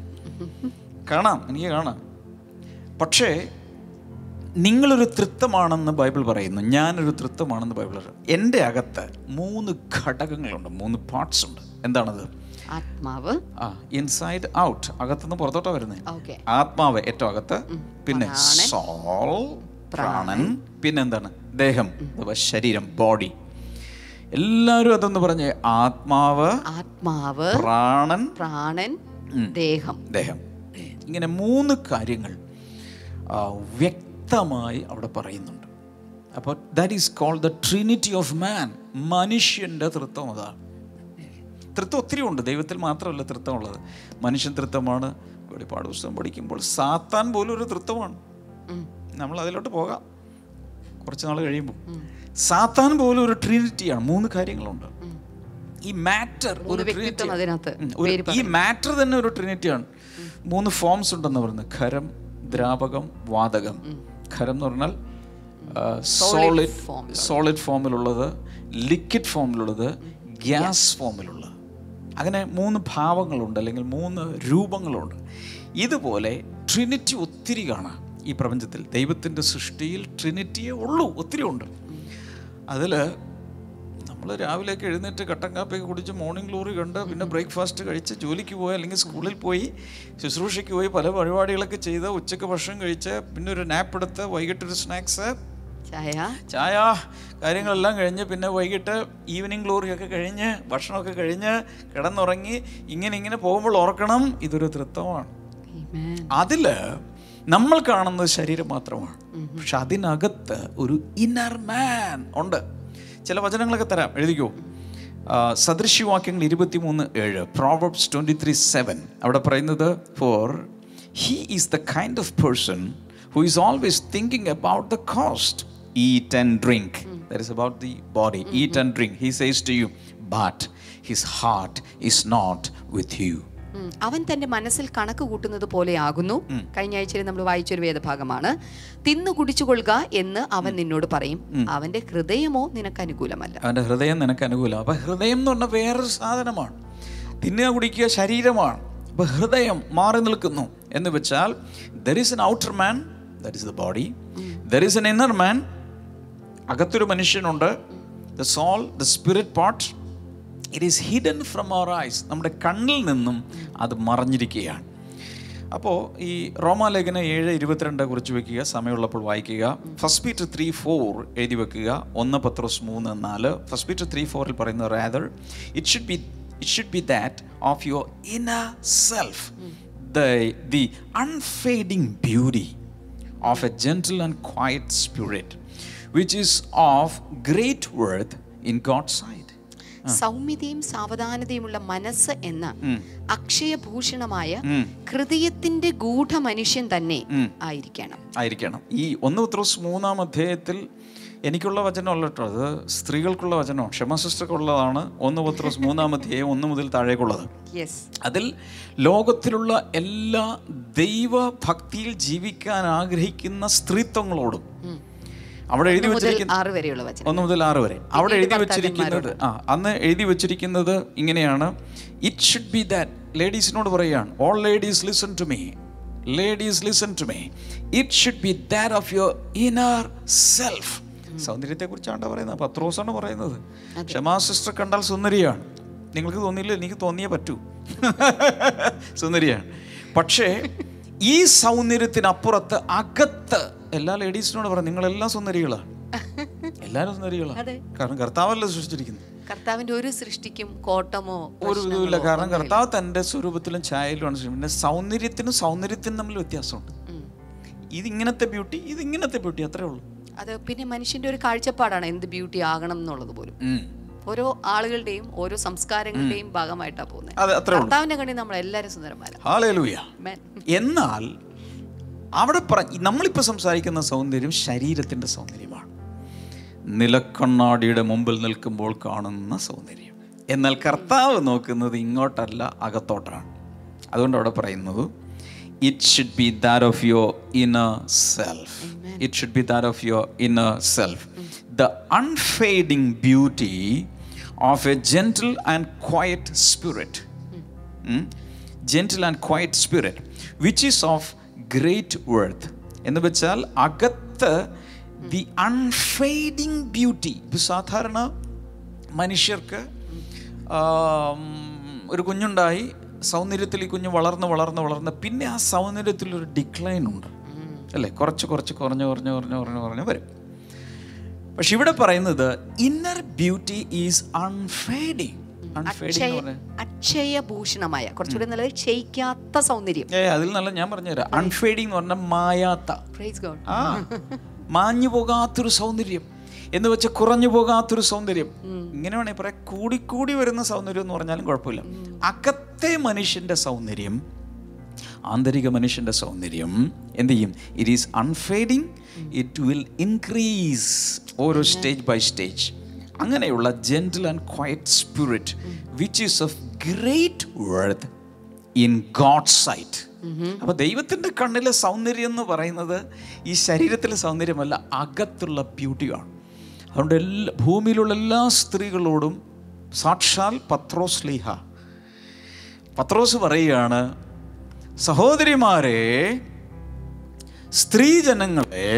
കാണാം എനിക്ക് കാണാം പക്ഷേ നിങ്ങളൊരു തൃത്വമാണെന്ന് ബൈബിൾ പറയുന്നു ഞാനൊരു തൃത്വമാണെന്ന് ബൈബിൾ പറയുന്നു എൻ്റെ അകത്ത് മൂന്ന് ഘടകങ്ങളുണ്ട് മൂന്ന് പാർട്സ് ഉണ്ട് എന്താണത് ആത്മാവ് ആ ഇൻസൈഡ് ഔട്ട് അകത്തുനിന്ന് പുറത്തോട്ടാ വരുന്നത് ഓക്കെ ആത്മാവ് ഏറ്റവും അകത്ത് പിന്നെ സോൾ പ്രാണൻ പിന്നെ എന്താണ് ദേഹം അഥവാ ശരീരം ബോഡി എല്ലാവരും അതൊന്ന് പറഞ്ഞേ ആത്മാവ് ആത്മാവ് പ്രാണൻ പ്രാണൻ ദേഹം ദേഹം ഇങ്ങനെ മൂന്ന് കാര്യങ്ങൾ ആ, വ്യക്തമായി അവിടെ പറയുന്നുണ്ട് അപ്പോൾ that is called the trinity of man മനുഷ്യൻ്റെ തൃത്വം അതാണ് തൃത്വം ഒത്തിരി ഉണ്ട് ദൈവത്തിൽ മാത്രമല്ല തൃത്വമുള്ളത് മനുഷ്യൻ തൃത്വമാണ് വെളിപ്പാട് പുസ്തകം പഠിക്കുമ്പോൾ സാത്താൻ പോലും ഒരു തൃത്വമാണ് ഉം. നമ്മൾ അതിലോട്ട് പോകാം കുറച്ച് നാൾ കഴിയുമ്പോൾ സാത്താൻ പോലും ഒരു ട്രിനിറ്റിയാണ് മൂന്ന് കാര്യങ്ങളുണ്ട് ഈ മാറ്റർ ഒരു മൂന്ന് വ്യക്തിത്വം Trinity- അതിനകത്ത് ഉം, ഒരു- ഈ മാറ്റർ തന്നെ ഒരു ട്രിനിറ്റിയാണ് മൂന്ന് ഫോംസ് ഉണ്ടെന്ന് പറയുന്നത് ഖരം ദ്രാവകം വാതകം ഖരം എന്ന് പറഞ്ഞാൽ സോളിഡ് സോളിഡ് ഫോമിലുള്ളത് ലിക്വിഡ് ഫോമിലുള്ളത് ഗ്യാസ് ഫോമിലുള്ളത് അങ്ങനെ മൂന്ന് ഭാവങ്ങളുണ്ട് അല്ലെങ്കിൽ മൂന്ന് രൂപങ്ങളുണ്ട് ഇതുപോലെ ട്രിനിറ്റി ഒത്തിരി കാണാം ഈ പ്രപഞ്ചത്തിൽ ദൈവത്തിൻ്റെ സൃഷ്ടിയിൽ ട്രിനിറ്റിയേ ഉള്ളൂ ഒത്തിരി ഉണ്ട് അതിൽ നമ്മൾ രാവിലെയൊക്കെ എഴുന്നേറ്റ് കട്ടൻ കാപ്പിയൊക്കെ കുടിച്ച് മോർണിംഗ് ഗ്ലോറി കണ്ട് പിന്നെ ബ്രേക്ക്ഫാസ്റ്റ് കഴിച്ച് ജോലിക്ക് പോയി അല്ലെങ്കിൽ സ്കൂളിൽ പോയി ശുശ്രൂഷയ്ക്ക് പോയി പല പരിപാടികളൊക്കെ ചെയ്ത് ഉച്ചയ്ക്ക് ഭക്ഷണം കഴിച്ച് പിന്നെ ഒരു നാപ്പ് എടുത്ത് വൈകിട്ടൊരു സ്നാക്സ് ചായ ചായ കാര്യങ്ങളെല്ലാം കഴിഞ്ഞ് പിന്നെ വൈകിട്ട് ഈവനിങ് ഗ്ലോറിയൊക്കെ കഴിഞ്ഞ് ഭക്ഷണമൊക്കെ കഴിഞ്ഞ് കിടന്നുറങ്ങി ഇങ്ങനെ ഇങ്ങനെ പോകുമ്പോൾ ഓർക്കണം ഇതൊരു തൃത്വമാണ് Amen. അതില് നമ്മൾ കാണുന്നത് ശരീരം മാത്രമാണ് പക്ഷെ അതിനകത്ത് ഒരു ഇന്നർ മാൻ ഉണ്ട് ചില വചനങ്ങളൊക്കെ തരാം എഴുതിക്കോ ആ, സദൃശ്യവാക്യങ്ങൾ ഇരുപത്തിമൂന്ന് ഏഴ് പ്രോവർബ്സ് ട്വൻറ്റി ത്രീ സെവൻ അവിടെ പറയുന്നത് for he is the kind of person who is always thinking about the cost eat and drink that is about the body eat and drink he says to you but his heart is not with you ഉം. അവൻ തന്റെ മനസ്സിൽ കണക്ക് കൂട്ടുന്നത് പോലെയാകുന്നു കഴിഞ്ഞ ആഴ്ചയിൽ നമ്മൾ വായിച്ചൊരു വേദഭാഗമാണ് തിന്നു കുടിച്ചുകൊള്ളുക എന്ന് അവൻ നിന്നോട് പറയും അവന്റെ ഹൃദയമോ നിനക്ക് അനുകൂലമല്ല അവൻ്റെ ഹൃദയം നിനക്ക് അനുകൂലം അപ്പം ഹൃദയം എന്ന് പറഞ്ഞാൽ വേറൊരു സാധനമാണ് തിന്നുക കുടിക്കുക ശരീരമാണ് അപ്പം ഹൃദയം മാറി നിൽക്കുന്നു എന്ന് വെച്ചാൽ there is an outer man that is the body there is an inner man അകത്തൊരു മനുഷ്യനുണ്ട് the soul the spirit part it is hidden from our eyes നമ്മുടെ കണ്ണിൽ നിന്നും അത് മറഞ്ഞിരിക്കുകയാണ് അപ്പോൾ ഈ റോമാലേഖന ഏഴ് ഇരുപത്തിരണ്ട് കുറിച്ച് വെക്കുക സമയമുള്ളപ്പോൾ വായിക്കുക ഫസ്റ്റ് പീറ്റർ ത്രീ ഫോർ എഴുതി വെക്കുക ഒന്ന് പത്രോസ് മൂന്ന് നാല് ഫസ്റ്റ് പീറ്റർ ത്രീ ഫോറിൽ പറയുന്ന rather it should be it should be that of your inner self the the unfading beauty of a gentle and quiet spirit, which is of great worth in God's sight. സൗമ്യതയും സാവധാനതയുമുള്ള മനസ്സ് എന്ന അക്ഷയഭൂഷണമായ ഹൃദയത്തിന്റെ ഗൂഢ മനുഷ്യൻ തന്നെ ആയിരിക്കണം ആയിരിക്കണം ഈ ഒന്ന് പത്രോസ് മൂന്നാം അധ്യായത്തിൽ എനിക്കുള്ള വചനമല്ല കേട്ടോ അത് സ്ത്രീകൾക്കുള്ള വചനമാണ് ക്ഷമസിസ്റ്റർക്കുള്ളതാണ് ഒന്ന് പത്രോസ് മൂന്നാം അധ്യായം ഒന്ന് മുതൽ താഴേക്കുള്ളത് യെസ് അതിൽ ലോകത്തിലുള്ള എല്ലാ ദൈവഭക്തിയിൽ ജീവിക്കാൻ ആഗ്രഹിക്കുന്ന സ്ത്രീത്വങ്ങളോടും അവിടെ എഴുതി മുതൽ വെച്ചിരിക്കുന്ന ആറ് വരെയുള്ള വചനം ഒന്ന് മുതൽ ആറ് വരെ അവിടെ എഴുതി വെച്ചിരിക്കുന്നത് ആ അന്ന് എഴുതി വെച്ചിരിക്കുന്നത് ഇങ്ങനെയാണ് ഇറ്റ് ഷുഡ് ബി ദാറ്റ് ലേഡീസിനോട് പറയുകയാണ് all ladies listen to me ladies listen to me it should be that of your inner self സൗന്ദര്യത്തെ കുറിച്ചാണ് പറയുന്നത് പത്രോസാണ് പറയുന്നത് ക്ഷമാ സിസ്റ്റർ കണ്ടാൽ സുന്ദരിയാണ് നിങ്ങൾക്ക് തോന്നിയില്ല എനിക്ക് തോന്നിയേ പറ്റൂ സുന്ദരിയാണ് പക്ഷേ ഈ സൗന്ദര്യത്തിനപ്പുറത്ത് അകത്ത് എല്ലാ ലേഡീസിനോട് പറയാം നിങ്ങളെല്ലാം സുന്ദരികളാണ് എല്ലാവരും സുന്ദരികളാണ് അതെ. കാരണം കർത്താവല്ല സൃഷ്ടിച്ചിരിക്കുന്നത് കർത്താവിന്റെ ഒരു സൃഷ്ടിക്കും കോട്ടമോ ഒരു ഇതുമില്ല കാരണം കർത്താവ് തൻ്റെ സ്വരൂപത്തിലും ഛായയിലുമാണ് സൃഷ്ടിച്ചത്. പിന്നെ സൗന്ദര്യത്തിനും സൗന്ദര്യത്തിനും തമ്മിൽ വ്യത്യാസമുണ്ട് ഉം. ഇതിങ്ങനത്തെ ബ്യൂട്ടി ഇതിങ്ങനത്തെ ബ്യൂട്ടി അത്രേ ഉള്ളൂ അത് പിന്നെ മനുഷ്യന്റെ ഒരു കാഴ്ചപ്പാടാണ് എന്ത് ബ്യൂട്ടി ആകണം എന്നുള്ളത് പോലും ഉം. ഓരോ ആളുകളുടെയും ഓരോ സംസ്കാരങ്ങളുടെയും ഭാഗമായിട്ടാണ് പോകുന്നത് അതെ അത്രേ ഉള്ളൂ കർത്താവിന്റെ കണ്ണി നമ്മൾ എല്ലാവരും സുന്ദരന്മാരാണ് ഹാലേലൂയ Amen. എന്നാൽ അവിടെ പറ നമ്മളിപ്പോൾ സംസാരിക്കുന്ന സൗന്ദര്യം ശരീരത്തിൻ്റെ സൗന്ദര്യമാണ് നിലക്കണ്ണാടിയുടെ മുമ്പിൽ നിൽക്കുമ്പോൾ കാണുന്ന സൗന്ദര്യം എന്നാൽ കർത്താവ് നോക്കുന്നത് ഇങ്ങോട്ടല്ല അകത്തോട്ടാണ് അതുകൊണ്ട് അവിടെ പറയുന്നത് it should be that of your inner self it should be that of your inner self the unfading beauty of a gentle and quiet spirit gentle and quiet spirit which is of great worth എന്ന് വെച്ചാൽ അകത്ത് the unfading beauty ഇപ്പം സാധാരണ മനുഷ്യർക്ക് ആം, ഒരു കുഞ്ഞുണ്ടായി സൗന്ദര്യത്തിൽ ഈ കുഞ്ഞ് വളർന്ന് വളർന്ന് വളർന്ന് പിന്നെ ആ സൗന്ദര്യത്തിൽ ഒരു ഡിക്ലൈൻ ഉണ്ട് അല്ലേ കുറച്ച് കുറച്ച് കുറഞ്ഞ് കുറഞ്ഞ് കുറഞ്ഞ് കുറഞ്ഞ് കുറഞ്ഞ് വരും പക്ഷെ ഇവിടെ പറയുന്നത് inner beauty is unfading unfading എന്ന് പറഞ്ഞാൽ അക്ഷയഭൂഷണമായ കുറച്ചുകൂടി നല്ലത് ക്ഷയിക്കാത്ത സൗന്ദര്യം ഏ അതിൽ നല്ല ഞാൻ പറഞ്ഞുതരാം അൺഫെയ്ഡിങ് എന്ന് പറഞ്ഞാൽ മായാത്ത പ്രൈസ് ഗോഡ് ആ മാഞ്ഞു പോകാത്തൊരു സൗന്ദര്യം എന്ന് വെച്ച് കുറഞ്ഞു പോകാത്തൊരു സൗന്ദര്യം ഇങ്ങനെ വേണമെങ്കിൽ പറയാം കൂടിക്കൂടി വരുന്ന സൗന്ദര്യം എന്ന് പറഞ്ഞാലും കുഴപ്പമില്ല അകത്തെ മനുഷ്യന്റെ സൗന്ദര്യം ആന്തരിക മനുഷ്യന്റെ സൗന്ദര്യം എന്ത് ചെയ്യും it is unfading it will increase ഓരോ സ്റ്റേജ് ബൈ സ്റ്റേജ് അങ്ങനെയുള്ള gentle and quiet spirit which is of great worth in God sight അപ്പൊ ദൈവത്തിന്റെ കണ്ണിലെ സൗന്ദര്യം എന്ന് പറയുന്നത് ഈ ശരീരത്തിലെ സൗന്ദര്യമല്ല അകത്തുള്ള ബ്യൂട്ടിയാണ് അതുകൊണ്ട് എല്ലാ ഭൂമിയിലുള്ള എല്ലാ സ്ത്രീകളോടും സാക്ഷാൽ പത്രോസ് ലീഹ പത്രോസ് പറയുകയാണ് സഹോദരിമാരെ സ്ത്രീജനങ്ങളെ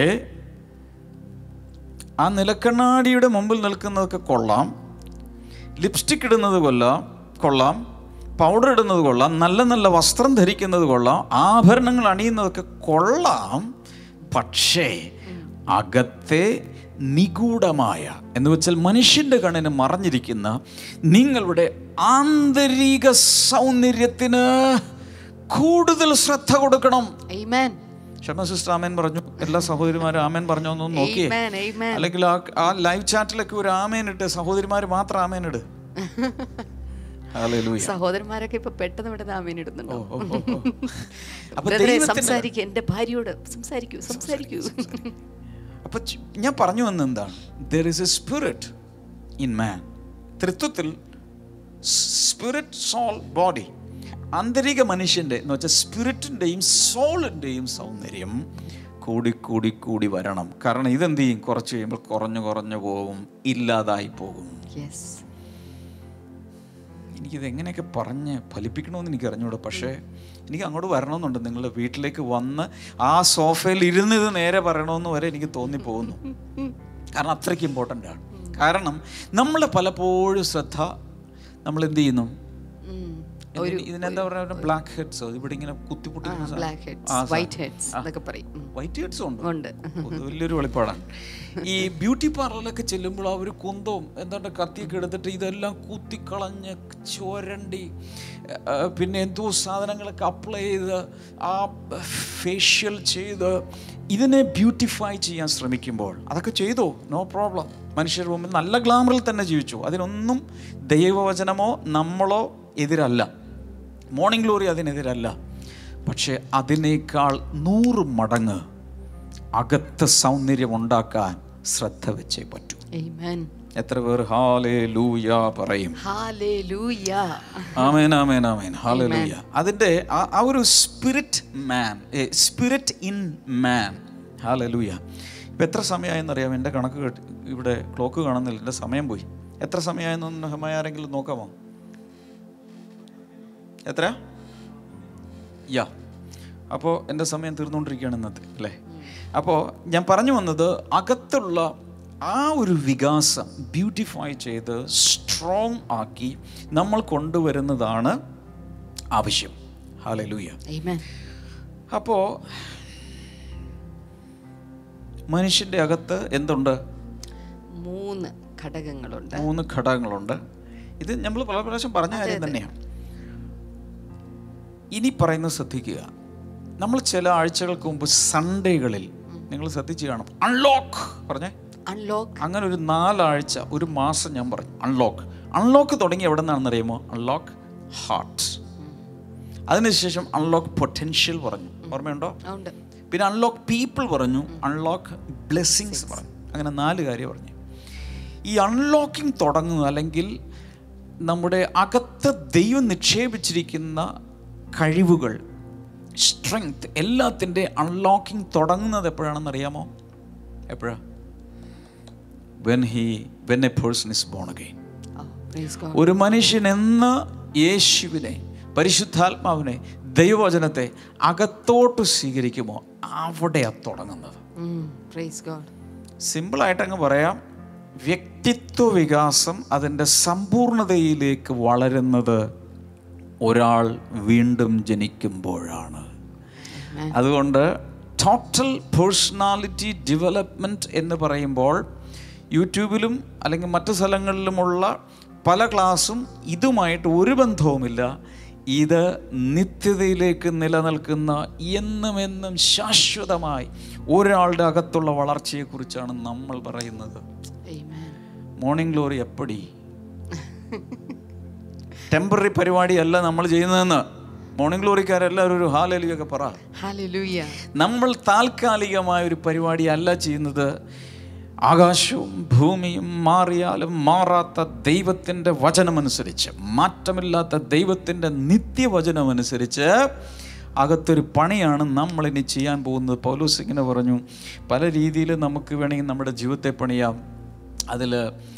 ആ നിലക്കണ്ണാടിയുടെ മുമ്പിൽ നിൽക്കുന്നതൊക്കെ കൊള്ളാം ലിപ്സ്റ്റിക് ഇടുന്നത് കൊള്ളാം കൊള്ളാം പൗഡർ ഇടുന്നത് കൊള്ളാം നല്ല നല്ല വസ്ത്രം ധരിക്കുന്നത് കൊള്ളാം ആഭരണങ്ങൾ അണിയുന്നതൊക്കെ കൊള്ളാം പക്ഷേ അകത്തെ നിഗൂഢമായ എന്ന് വെച്ചാൽ മനുഷ്യൻ്റെ കണ്ണിന് മറഞ്ഞിരിക്കുന്ന നിങ്ങളുടെ ആന്തരിക സൗന്ദര്യത്തിന് കൂടുതൽ ശ്രദ്ധ കൊടുക്കണം Amen. ക്ഷമ സിസ്റ്റർ ആമേൻ പറഞ്ഞു എല്ലാ സഹോദരിമാരും ആമേൻ പറഞ്ഞോ എന്നൊന്ന് നോക്കിയേ Amen. Amen. അല്ലെങ്കിൽ ആ ആ ലൈവ് ചാറ്റിലൊക്കെ ഒരു ആമേൻ ഇട്ട് സഹോദരിമാർ മാത്രം ആമേൻ ഇട് ഹല്ലേലൂയ. സഹോദരന്മാരൊക്കെ ഇപ്പൊ പെട്ടെന്ന് പെട്ടെന്ന് ആമീൻ ഇടുന്നുണ്ടോ ഓ, ഓ, ഓ. അപ്പൊ ബ്രദറെ, ദൈവത്തിന്റെ- സംസാരിക്കൂ എന്റെ ഭാര്യയോട് സംസാരിക്കൂ സംസാരിക്കൂ അപ്പൊ ചു- ഞാൻ പറഞ്ഞു വന്ന എന്താണ് there is a spirit in man തൃത്വത്തിൽ സ്പിരിറ്റ് സോൾ ബോഡി ആന്തരിക മനുഷ്യൻ്റെ എന്ന് വെച്ചാൽ സ്പിരിറ്റിൻ്റെയും സോളിൻ്റെയും സൗന്ദര്യം കൂടി കൂടി കൂടി വരണം കാരണം ഇതെന്ത് ചെയ്യും കുറച്ച് കഴിയുമ്പോൾ കുറഞ്ഞു കുറഞ്ഞു പോകും ഇല്ലാതായി പോകും യെസ് എനിക്കിത് എങ്ങനെയൊക്കെ പറഞ്ഞ് ഫലിപ്പിക്കണമെന്ന് എനിക്ക് അറിഞ്ഞൂടാ പക്ഷേ എനിക്ക് അങ്ങോട്ട് വരണമെന്നുണ്ട് നിങ്ങളുടെ വീട്ടിലേക്ക് വന്ന് ആ സോഫയിൽ ഇരുന്ന് ഇത് നേരെ പറയണമെന്ന് വരെ എനിക്ക് തോന്നിപ്പോകുന്നു കാരണം അത്രയ്ക്ക് ഇമ്പോർട്ടൻ്റ് ആണ് കാരണം നമ്മൾ പലപ്പോഴും ശ്രദ്ധ നമ്മൾ എന്ത് ചെയ്യുന്നു ഇതിന് ഇതിനെന്താ പറയുക ബ്ലാക്ക് ഹെഡ്സോ ഇവിടെ ഇങ്ങനെ കുത്തിപ്പൊട്ടി ബ്ലാക്ക് ഹെഡ്സ് വൈറ്റ് ഹെഡ്സ് എന്നൊക്കെ പറയും ഉം. വൈറ്റ് ഹെഡ്സും ഉണ്ട് ഉണ്ട് അത് വലിയൊരു വെളിപ്പാടാണ് ഈ ബ്യൂട്ടി പാർലറിലൊക്കെ ചെല്ലുമ്പോൾ അവർ കുന്തവും എന്താണ്ട് കത്തിയൊക്കെ എടുത്തിട്ട് ഇതെല്ലാം കുത്തിക്കളഞ്ഞ് ചുരണ്ടി ആ, പിന്നെ എന്തോ സാധനങ്ങളൊക്കെ അപ്ലൈ ചെയ്ത് ആ ഫേഷ്യൽ ചെയ്ത് ഇതിനെ ബ്യൂട്ടിഫൈ ചെയ്യാൻ ശ്രമിക്കുമ്പോൾ അതൊക്കെ ചെയ്തോ നോ പ്രോബ്ലം മനുഷ്യരുടെ മുമ്പിൽ നല്ല ഗ്ലാമറിൽ തന്നെ ജീവിച്ചു അതിനൊന്നും ദൈവവചനമോ നമ്മളോ എതിരല്ല മോർണിംഗ് ഗ്ലോറി അതിനെതിരല്ല പക്ഷേ അതിനേക്കാൾ നൂറ് മടങ്ങ് അകത്ത് സൗന്ദര്യം ഉണ്ടാക്കാൻ ശ്രദ്ധ വെച്ചേ പറ്റൂ Amen. എത്ര പേർ ഹാലേ ലൂയ പറയും Hallelujah. ആമേൻ ആമേൻ ആമേൻ ഹാലൂയ അതിൻ്റെ ആ- ആ ഒരു spirit man spirit in man hallelujah ഇപ്പം എത്ര സമയമായെന്നറിയാം എൻ്റെ കണക്ക് കേട്ട് ഇവിടെ ക്ലോക്ക് കാണുന്നില്ല എൻ്റെ സമയം പോയി എത്ര സമയമായെന്നൊന്ന് ഹമായ ആരെങ്കിലും നോക്കാമോ എത്ര യാ അപ്പോൾ എൻ്റെ സമയം തീർന്നുകൊണ്ടിരിക്കുകയാണ് ഇന്നത്തെ അല്ലേ അപ്പോൾ ഞാൻ പറഞ്ഞു വന്നത് അകത്തുള്ള ആ ഒരു വികാസം ബ്യൂട്ടിഫൈ ചെയ്ത് സ്ട്രോങ് ആക്കി നമ്മൾ കൊണ്ടുവരുന്നതാണ് ആവശ്യം ഹാലലൂയ Amen. അപ്പോൾ മനുഷ്യൻ്റെ അകത്ത് എന്തുണ്ട് മൂന്ന് ഘടകങ്ങളുണ്ട് മൂന്ന് ഘടകങ്ങളുണ്ട് ഇത് നമ്മൾ പല പ്രാവശ്യം പറഞ്ഞ കാര്യം തന്നെയാണ് ഇനി പറയുന്നത് ശ്രദ്ധിക്കുക നമ്മൾ ചില ആഴ്ചകൾക്ക് മുമ്പ് സൺഡേകളിൽ നിങ്ങൾ ശ്രദ്ധിച്ച് കാണും അൺലോക്ക് പറഞ്ഞേ അൺലോക്ക് അങ്ങനെ ഒരു നാലാഴ്ച ഒരു മാസം ഞാൻ പറഞ്ഞു അൺലോക്ക് അൺലോക്ക് തുടങ്ങി എവിടെ നിന്നാണെന്ന് അറിയുമോ അൺലോക്ക് ഹാർട്ട് അതിനുശേഷം അൺലോക്ക് പൊട്ടൻഷ്യൽ പറഞ്ഞു ഓർമ്മയുണ്ടോ ഉണ്ട് പിന്നെ അൺലോക്ക് പീപ്പിൾ പറഞ്ഞു അൺലോക്ക് ബ്ലെസ്സിങ്സ് പറഞ്ഞു അങ്ങനെ നാല് കാര്യം പറഞ്ഞു ഈ അൺലോക്കിംഗ് തുടങ്ങുക അല്ലെങ്കിൽ നമ്മുടെ അകത്ത് ദൈവം നിക്ഷേപിച്ചിരിക്കുന്ന കഴിവുകൾ സ്ട്രെങ്ത് എല്ലാത്തിൻ്റെ അൺലോക്കിംഗ് തുടങ്ങുന്നത് എപ്പോഴാണെന്ന് അറിയാമോ എപ്പോഴാണ് when he when a person is born again Oh, praise God. ഒരു മനുഷ്യൻ എന്ന യേശുവിനെ പരിശുദ്ധാത്മാവിനെ ദൈവവചനത്തെ അകത്തോട്ട് സ്വീകരിക്കുമോ അവിടെയാണ് തുടങ്ങുന്നത് Mm, praise God. സിമ്പിളായിട്ട് അങ്ങ് പറയാം വ്യക്തിത്വ വികാസം അതിൻ്റെ സമ്പൂർണതയിലേക്ക് വളരുന്നത് ഒരാൾ വീണ്ടും ജനിക്കുമ്പോഴാണ് Amen. അതുകൊണ്ട് ടോട്ടൽ പേഴ്സണാലിറ്റി ഡെവലപ്മെൻറ്റ് എന്ന് പറയുമ്പോൾ യൂട്യൂബിലും അല്ലെങ്കിൽ മറ്റു സ്ഥലങ്ങളിലുമുള്ള പല ക്ലാസ്സും ഇതുമായിട്ട് ഒരു ബന്ധവുമില്ല ഇത് നിത്യതയിലേക്ക് നിലനിൽക്കുന്ന എന്നും എന്നും ശാശ്വതമായി ഒരാളുടെ അകത്തുള്ള വളർച്ചയെക്കുറിച്ചാണ് നമ്മൾ പറയുന്നത് Amen. മോർണിംഗ് ഗ്ലോറി എപ്പടി ടെമ്പററി പരിപാടിയല്ല നമ്മൾ ചെയ്യുന്നതെന്ന് മോർണിംഗ് ഗ്ലോറിക്കാരെല്ലാവരും ഒരു ഹാലലിയൊക്കെ പറ Hallelujah. നമ്മൾ താൽക്കാലികമായ ഒരു പരിപാടി അല്ല ചെയ്യുന്നത് ആകാശവും ഭൂമിയും മാറിയാലും മാറാത്ത ദൈവത്തിൻ്റെ വചനമനുസരിച്ച് മാറ്റമില്ലാത്ത ദൈവത്തിൻ്റെ നിത്യവചനമനുസരിച്ച് അകത്തൊരു പണിയാണ് നമ്മളിനി ചെയ്യാൻ പോകുന്നത് പൗലോസ് ഇങ്ങനെ പറഞ്ഞു പല രീതിയിൽ നമുക്ക് വേണമെങ്കിൽ നമ്മുടെ ജീവിതത്തെ പണിയാം അതിൽ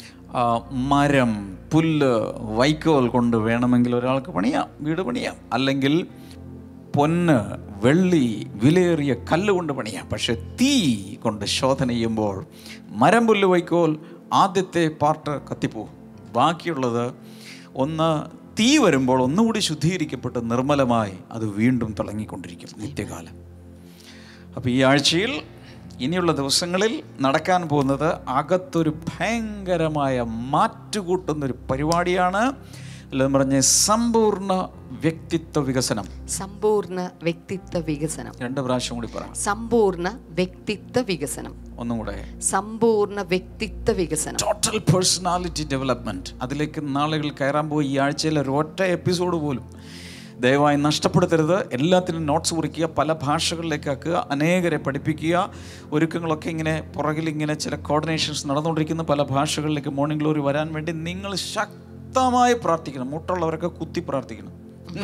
മരം പുല്ല് വൈക്കോൽ കൊണ്ട് വേണമെങ്കിൽ ഒരാൾക്ക് പണിയാം വീട് പണിയാം അല്ലെങ്കിൽ പൊന്ന് വെള്ളി വിലയേറിയ കല്ല് കൊണ്ട് പണിയാം പക്ഷെ തീ കൊണ്ട് ശോധന ചെയ്യുമ്പോൾ മരം പുല്ല് വൈക്കോൽ ആദ്യത്തെ പാർട്ട് കത്തിപ്പോവും ബാക്കിയുള്ളത് ഒന്ന് തീ വരുമ്പോൾ ഒന്നുകൂടി ശുദ്ധീകരിക്കപ്പെട്ട് നിർമ്മലമായി അത് വീണ്ടും തിളങ്ങിക്കൊണ്ടിരിക്കും നിത്യകാലം അപ്പോൾ ഈ ആഴ്ചയിൽ ഇനിയുള്ള ദിവസങ്ങളിൽ നടക്കാൻ പോകുന്നത് അകത്തൊരു ഭയങ്കരമായ മാറ്റുകൂട്ടുന്നൊരു പരിപാടിയാണ് അല്ലെന്ന് പറഞ്ഞ സമ്പൂർണ്ണ വ്യക്തിത്വ വികസനം സമ്പൂർണ്ണ വ്യക്തിത്വ വികസനം രണ്ട് പ്രാവശ്യം കൂടി പറ സമ്പൂർണ്ണ വ്യക്തിത്വ വികസനം ഒന്നും കൂടെ സമ്പൂർണ്ണ വ്യക്തിത്വ വികസനം ടോട്ടൽ പേഴ്സണാലിറ്റി ഡെവലപ്മെൻറ്റ് അതിലേക്ക് നാളുകൾ കയറാൻ പോയി ഈ ആഴ്ചയിലെ ഒരൊറ്റ എപ്പിസോഡ് പോലും ദയവായി നഷ്ടപ്പെടുത്തരുത് എല്ലാത്തിനും നോട്ട്സ് കുറിക്കുക പല ഭാഷകളിലേക്ക് ആക്കുക അനേകരെ പഠിപ്പിക്കുക ഒരുക്കങ്ങളൊക്കെ ഇങ്ങനെ പുറകിൽ ഇങ്ങനെ ചില കോർഡിനേഷൻസ് നടന്നുകൊണ്ടിരിക്കുന്ന പല ഭാഷകളിലേക്ക് മോർണിംഗ് ഗ്ലോറി വരാൻ വേണ്ടി നിങ്ങൾ ശക്തമായി പ്രാർത്ഥിക്കണം മുട്ടുള്ളവരൊക്കെ കുത്തി പ്രാർത്ഥിക്കണം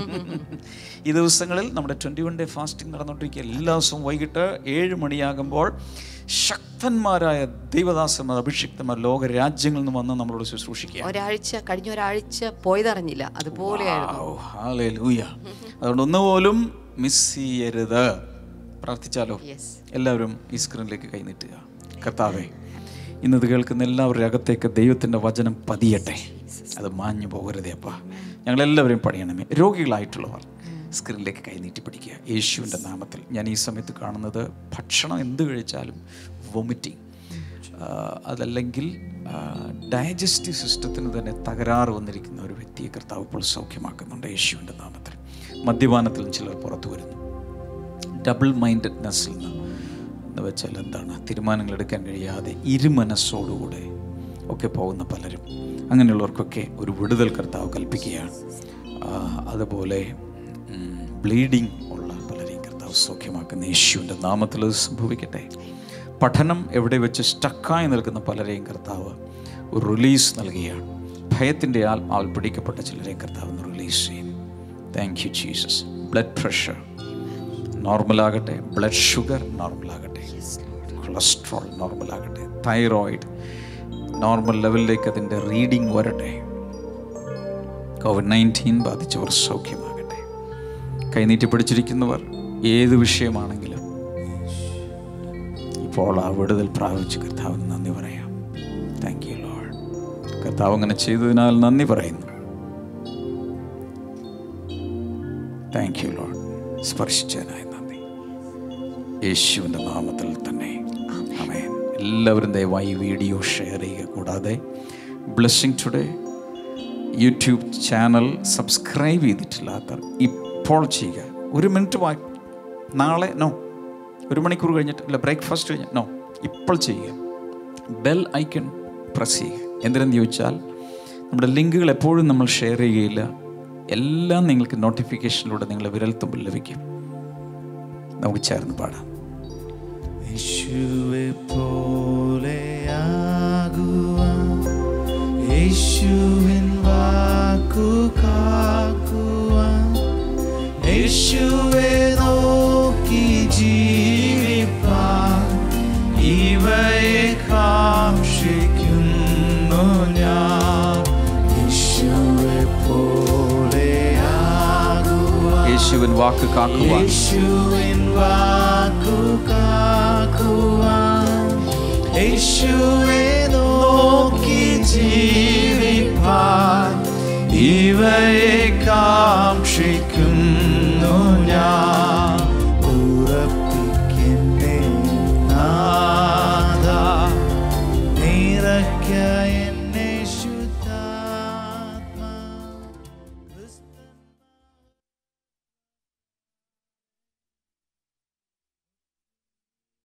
ഈ ദിവസങ്ങളിൽ നമ്മുടെ ട്വൻറ്റി വൺ ഡേ ഫാസ്റ്റിംഗ് നടന്നുകൊണ്ടിരിക്കുക എല്ലാ ദിവസവും വൈകിട്ട് ഏഴ് മണിയാകുമ്പോൾ ശക്തന്മാരായ ദൈവദാസന്മാർ അഭിഷിക്തന്മാർ ലോക രാജ്യങ്ങളിൽ നിന്ന് വന്ന് നമ്മളോട് ശുശ്രൂഷിക്കുക ഒരാഴ്ച കഴിഞ്ഞ ഒരാഴ്ച പോയതറിഞ്ഞില്ല അതുപോലെയായിരുന്നു Wow, hallelujah. അതുകൊണ്ട് ഒന്നുപോലും മിസ് ചെയ്യരുത് പ്രാർത്ഥിച്ചാലോ യെസ് എല്ലാവരും ഈ സ്ക്രീനിലേക്ക് കൈനീട്ടുക കർത്താവേ ഇന്നത് കേൾക്കുന്ന എല്ലാവരുടെ അകത്തേക്ക് ദൈവത്തിൻ്റെ വചനം പതിയട്ടെ അത് മാഞ്ഞു പോകരുതേ അപ്പ ഞങ്ങളെല്ലാവരെയും പണിയണമേ രോഗികളായിട്ടുള്ളവർ സ്ക്രീനിലേക്ക് കൈനീട്ടി പിടിക്കുക യേശുവിൻ്റെ നാമത്തിൽ ഞാൻ ഈ സമയത്ത് കാണുന്നത് ഭക്ഷണം എന്ത് കഴിച്ചാലും വൊമിറ്റിങ് അതല്ലെങ്കിൽ ഡയജസ്റ്റീവ് സിസ്റ്റത്തിന് തന്നെ തകരാറ് വന്നിരിക്കുന്ന ഒരു വ്യക്തിയെ കർത്താവ് ഇപ്പോൾ സൗഖ്യമാക്കുന്നുണ്ട് യേശുവിൻ്റെ നാമത്തിൽ മദ്യപാനത്തിലും ചിലർ പുറത്തു വരുന്നു ഡബിൾ മൈൻഡഡ്നെസ്സിൽ നിന്ന് എന്ന് വെച്ചാൽ എന്താണ് തീരുമാനങ്ങൾ എടുക്കാൻ കഴിയാതെ ഇരുമനസ്സോടുകൂടെ ഒക്കെ പോകുന്ന പലരും അങ്ങനെയുള്ളവർക്കൊക്കെ ഒരു വിടുതൽ കർത്താവ് കൽപ്പിക്കുകയാണ് ആ, അതുപോലെ ബ്ലീഡിങ് ഉള്ള പലരെയും കർത്താവ് സൗഖ്യമാക്കുന്ന യേശുവിൻ്റെ നാമത്തിൽ അത് സംഭവിക്കട്ടെ പഠനം എവിടെ വെച്ച് സ്റ്റക്കായി നിൽക്കുന്ന പലരെയും കർത്താവ് ഒരു റിലീസ് നൽകുകയാണ് ഭയത്തിൻ്റെ ആത്മാവിൽ പിടിക്കപ്പെട്ട ചിലരെയും കർത്താവ് ഒന്ന് റിലീസ് ചെയ്യും thank you Jesus blood pressure നോർമലാകട്ടെ ബ്ലഡ് ഷുഗർ നോർമലാകട്ടെ കൊളസ്ട്രോൾ നോർമലാകട്ടെ തൈറോയിഡ് നോർമൽ ലെവലിലേക്ക് അതിൻ്റെ റീഡിംഗ് വരട്ടെ കോവിഡ് നയൻറ്റീൻ ബാധിച്ചവർ സൗഖ്യമാകട്ടെ കൈനീട്ടി പിടിച്ചിരിക്കുന്നവർ ഏത് വിഷയമാണെങ്കിലും ഇപ്പോൾ ആ വിടുതൽ പ്രാപിച്ച് കർത്താവിന് നന്ദി പറയാം താങ്ക് യു ലോഡ് കർത്താവ് അങ്ങനെ ചെയ്തതിനാൽ നന്ദി പറയുന്നു താങ്ക് യു ലോഡ് സ്പർശിച്ചതിനായി നന്ദി യേശുവിൻ്റെ നാമത്തിൽ തന്നെ ആമേൻ എല്ലാവരും ദയവായി ഈ വീഡിയോ ഷെയർ ചെയ്യുക കൂടാതെ blessing today YouTube channel subscribe ചെയ്തിട്ടില്ലാത്തവർ ഇപ്പോൾ ചെയ്യുക ഒരു മിനിറ്റ് വാ നാളെ നോ ഒരു മണിക്കൂർ കഴിഞ്ഞിട്ട് ഇല്ല ബ്രേക്ക്ഫാസ്റ്റ് കഴിഞ്ഞ് നോ ഇപ്പോൾ ചെയ്യുക ബെൽ ഐക്കൺ പ്രസ് ചെയ്യുക എന്തിനെന്ന് ചോദിച്ചാൽ നമ്മുടെ ലിങ്കുകൾ എപ്പോഴും നമ്മൾ ഷെയർ ചെയ്യുകയില്ല എല്ലാം നിങ്ങൾക്ക് നോട്ടിഫിക്കേഷനിലൂടെ നിങ്ങളുടെ വിരൽത്തുമ്പിൽ ലഭിക്കും നമുക്ക് ചേർന്ന് പാടാം യേശുവെ പോലെയാകുവാൻ വാക്ക് കാക്കുവാൻ യേശുവിൻ വാക്കു കാക്കുവാൻ യേശുവെ നോക്കി ജീവിപ്പാൻ ഇവയെ